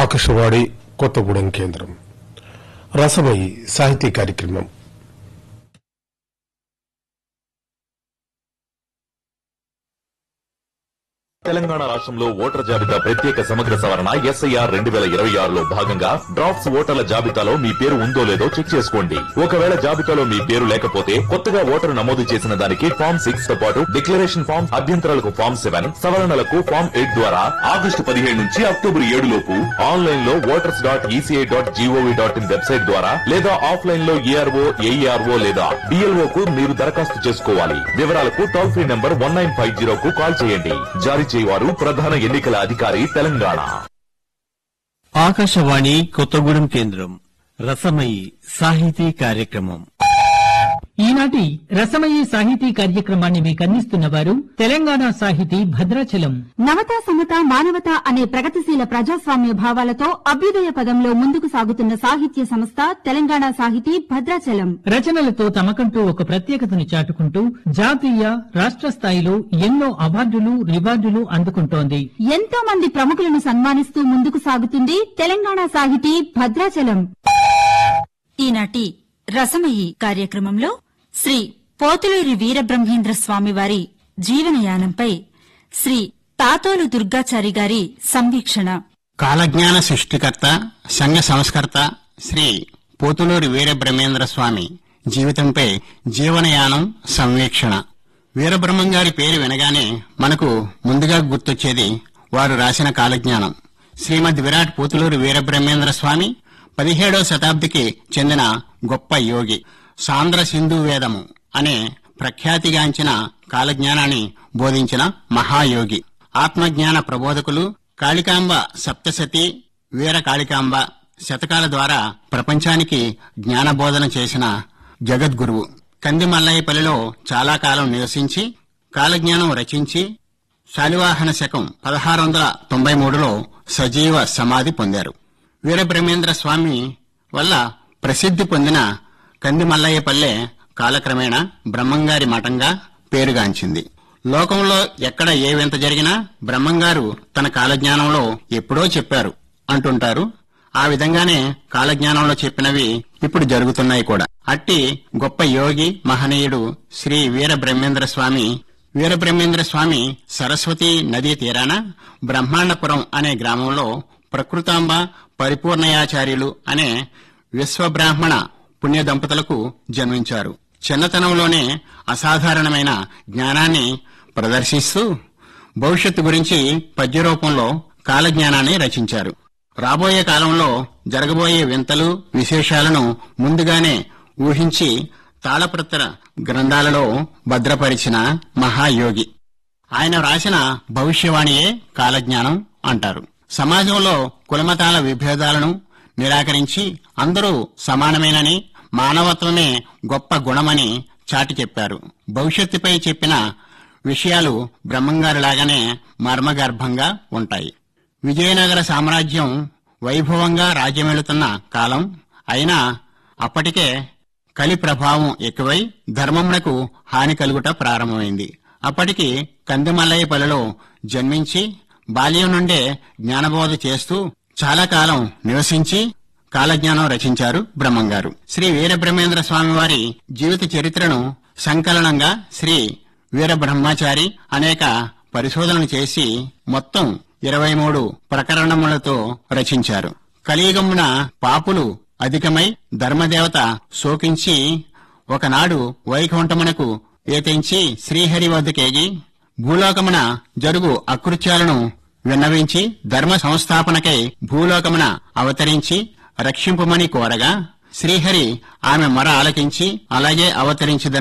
ఆకాశవాణి కొత్తగూడెం కేంద్రం రసమయి సాహితీ కార్యక్రమం తెలంగాణ రాష్ట్రంలో ఓటర్ జాబితా ప్రత్యేక సమగ్ర సవరణ ఎస్ఐఆర్ రెండు వేల ఇరవై ఆరులో భాగంగా డ్రాఫ్ట్స్ ఓటర్ల జాబితాలో మీ పేరు ఉందో లేదో చెక్ చేసుకోండి ఒకవేళ జాబితాలో మీ పేరు లేకపోతే కొత్తగా ఓటరు నమోదు చేసిన దానికి ఫామ్ సిక్స్ తో పాటు డిక్లరేషన్ ఫామ్ అభ్యంతరాలకు ఫామ్ సెవెన్ సవరణలకు ఫామ్ ఎయిట్ ద్వారా ఆగస్టు పదిహేడు నుంచి అక్టోబర్ ఏడు లోపు ఆన్లైన్ లో voters dot ECI dot GOV dot in website ద్వారా లేదా ఆఫ్లైన్ లో ఏఆర్ఓ ఏఈఆర్ఓ లేదా డిఎల్ఓ కు మీరు దరఖాస్తు చేసుకోవాలి వివరాలకు toll free number one nine five zero కు కాల్ చేయండి జారీ చేయవారు ప్రధాన ఎన్నికల అధికారి తెలంగాణ ఆకాశవాణి కొత్తగూడెం కేంద్రం రసమయి సాహితీ కార్యక్రమం ఈనాటి రసమయీ సాహితీ కార్యక్రమాన్ని మీకు అందిస్తున్న వారు తెలంగాణ సాహితీ భద్రాచలం నవత సమత మానవత అనే ప్రగతిశీల ప్రజాస్వామ్య భావాలతో అభ్యుదయ పదంలో ముందుకు సాగుతున్న సాహిత్య సంస్థ తెలంగాణ సాహితీ భద్రాచలం రచనలతో తమకంటూ ఒక ప్రత్యేకతను చాటుకుంటూ జాతీయ రాష్ట్ర స్థాయిలో ఎన్నో అవార్డులు రివార్డులు అందుకుంటోంది ఎంతో మంది ప్రముఖులను సన్మానిస్తూ ముందుకు సాగుతుంది తెలంగాణ సాహితీ భద్రాచలం ఈనాటి రసమయి కార్యక్రమంలో శ్రీ పోతులూరి వీరబ్రహ్మేంద్ర స్వామి వారి జీవనయానంపై శ్రీ తాతోలు దుర్గాచారి గారి సంవీక్షణ కాలజ్ఞాన సృష్టికర్త సంఘ సంస్కర్త శ్రీ పోతులూరి వీరబ్రహ్మేంద్ర స్వామి జీవితంపై జీవనయానం సంవీక్షణ వీరబ్రహ్మం గారి పేరు వినగానే మనకు ముందుగా గుర్తొచ్చేది వారు రాసిన కాలజ్ఞానం శ్రీమద్ విరాట్ పోతులూరి వీరబ్రహ్మేంద్ర స్వామి పదిహేడవ శతాబ్దికి చెందిన గొప్ప యోగి సాంద్ర సింధు వేదము అనే ప్రఖ్యాతిగాంచిన కాలజ్ఞానాన్ని బోధించిన మహాయోగి ఆత్మజ్ఞాన ప్రబోధకులు కాళికాంబ సప్తసతి వీర కాళికాంబ శతకాల ద్వారా ప్రపంచానికి జ్ఞానబోధన చేసిన జగద్గురువు కంది మల్లయ్యపల్లిలో చాలా కాలం నివసించి కాలజ్ఞానం రచించి శాలివాహన శకం పదహారు వందల తొంభై మూడులో సజీవ సమాధి పొందారు వీరబ్రహ్మేంద్ర స్వామి వల్ల ప్రసిద్ధి పొందిన కంది మల్లయ్యపల్లె కాలక్రమేణా బ్రహ్మంగారి మఠంగా పేరుగాంచింది లోకంలో ఎక్కడ ఏ వింత జరిగినా బ్రహ్మంగారు తన కాలజ్ఞానంలో ఎప్పుడో చెప్పారు అంటుంటారు ఆ విధంగానే కాలజ్ఞానంలో చెప్పినవి ఇప్పుడు జరుగుతున్నాయి కూడా అట్టి గొప్ప యోగి మహనీయుడు శ్రీ వీరబ్రహ్మేంద్ర స్వామి వీరబ్రహ్మేంద్ర స్వామి సరస్వతి నదీ తీరాన బ్రహ్మాండపురం అనే గ్రామంలో ప్రకృతాంబ పరిపూర్ణయాచార్యులు అనే విశ్వబ్రాహ్మణ పుణ్య దంపతులకు జన్మించారు చిన్నతనంలోనే అసాధారణమైన జ్ఞానాన్ని ప్రదర్శిస్తూ భవిష్యత్తు గురించి పద్య రూపంలో కాలజ్ఞానాన్ని రచించారు రాబోయే కాలంలో జరగబోయే వింతలు విశేషాలను ముందుగానే ఊహించి తాళపత్ర గ్రంథాలలో భద్రపరిచిన మహాయోగి ఆయన వ్రాసిన భవిష్యవాణియే కాలజ్ఞానం అంటారు సమాజంలో కులమతాల విభేదాలను నిరాకరించి అందరూ సమానమేనని మానవత్వమే గొప్ప గుణమని చాటి చెప్పారు భవిష్యత్తుపై చెప్పిన విషయాలు బ్రహ్మంగారిలాగానే మర్మగర్భంగా ఉంటాయి విజయనగర సామ్రాజ్యం వైభవంగా రాజ్యమేలుతున్న కాలం అయినా అప్పటికే కలి ప్రభావం ఎక్కువై ధర్మమునకు హాని కలుగుట ప్రారంభమైంది అప్పటికి కందిమల్లయ్యపల్లిలో జన్మించి బాల్యం నుండే జ్ఞానబోధ చేస్తూ చాలా కాలం నివసించి కాలజ్ఞానం రచించారు బ్రహ్మంగారు శ్రీ వీరబ్రహ్మేంద్ర స్వామి వారి జీవిత చరిత్రను సంకలనంగా శ్రీ వీరబ్రహ్మచారి అనేక పరిశోధనలు చేసి మొత్తం ఇరవై మూడు ప్రకరణములతో రచించారు కలియుగమున పాపులు అధికమై ధర్మదేవత శోకించి ఒకనాడు వైకుంఠమునకు ఏతించి శ్రీహరి వద్దకేగి భూలోకమున జరుగు అకృత్యాలను విన్నవించి ధర్మ సంస్థాపనకై భూలోకమున అవతరించి రక్షింపమని కోరగా శ్రీహరి ఆమె మొర ఆలకించి అలాగే అవతరించదని